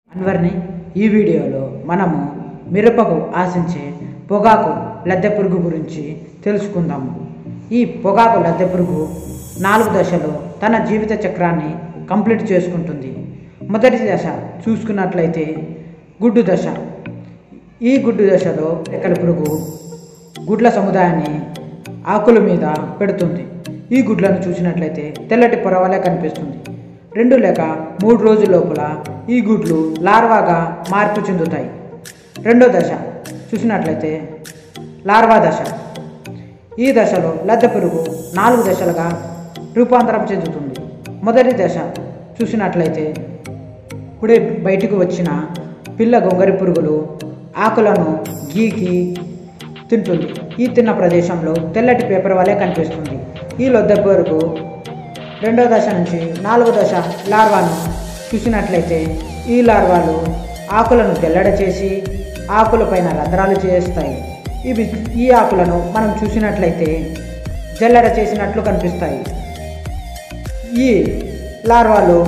అన్వర్ని ఈ వీడియోలో మనము మిరపకు ఆశించే పొగాకు లద్దె పురుగు గురించి తెలుసుకుందాము ఈ పొగాకు లద్దె పురుగు నాలుగు దశలో తన జీవిత చక్రాన్ని కంప్లీట్ చేసుకుంటుంది మొదటి దశ చూసుకున్నట్లయితే గుడ్డు దశ ఈ గుడ్డు దశలో రెక్కల పురుగు గుడ్ల సముదాయాన్ని ఆకుల మీద పెడుతుంది ఈ గుడ్లను చూసినట్లయితే తెల్లటి పొరవలే కనిపిస్తుంది రెండు లేక మూడు రోజుల లోపల ఈ గుడ్లు లార్వాగా మార్పు చెందుతాయి రెండో దశ చూసినట్లయితే లార్వా దశ ఈ దశలో లద్దె పురుగు నాలుగు దశలుగా రూపాంతరం చెందుతుంది మొదటి దశ చూసినట్లయితే ఇప్పుడే బయటకు వచ్చిన పిల్ల గొంగరి పురుగులు ఆకులను గీకి తింటుంది ఈ తిన్న ప్రదేశంలో తెల్లటి పేపర్ వలె కనిపిస్తుంది ఈ లొద్దె పురుగు రెండో దశ నుంచి నాలుగో దశ లార్వాను చూసినట్లయితే ఈ లార్వాలు ఆకులను తెల్లడ చేసి ఆకులపైన రంధ్రాలు చేస్తాయి ఇవి ఈ ఆకులను మనం చూసినట్లయితే జల్లెడ చేసినట్లు కనిపిస్తాయి ఈ లార్వాలు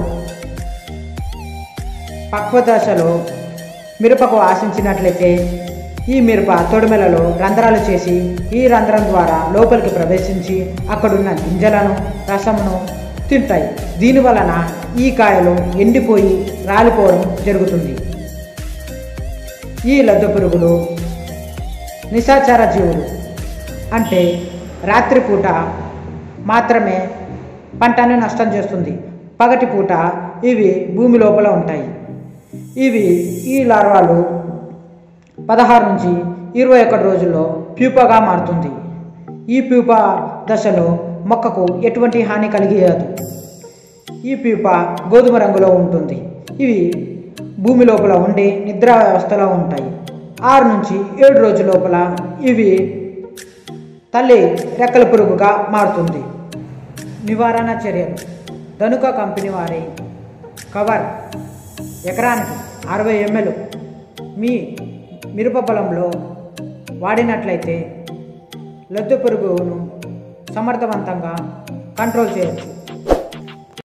పక్వ దశలో మిరపకు ఆశించినట్లయితే ఈ మిరప తొడిమెలలో రంధ్రాలు చేసి ఈ రంధ్రం ద్వారా లోపలికి ప్రవేశించి అక్కడున్న గింజలను రసమును తింటాయి దీని వలన ఈ కాయలు ఎండిపోయి రాలిపోవడం జరుగుతుంది ఈ లద్దె పురుగులు నిశాచార జీవులు అంటే రాత్రిపూట మాత్రమే పంటను నష్టం చేస్తుంది పగటిపూట ఇవి భూమి లోపల ఉంటాయి ఇవి ఈ లార్వాలు పదహారు నుంచి ఇరవై ఒకటి రోజుల్లో ప్యూపగా మారుతుంది ఈ ప్యూప దశలో మొక్కకు ఎటువంటి హాని కలిగేయదు ఈ ప్యూప గోధుమ రంగులో ఉంటుంది ఇవి భూమి లోపల ఉండి నిద్రా వ్యవస్థలో ఉంటాయి ఆరు నుంచి ఏడు రోజుల లోపల ఇవి తల్లి రెక్కల పురుగుగా మారుతుంది నివారణ చర్యలు ధనుక కంపెనీ వారి కవర్ ఎకరానికి అరవై ఎంఎల్ మీ మిరప పొలంలో వాడినట్లయితే లద్దె పురుగును సమర్థవంతంగా కంట్రోల్ చేయొచ్చు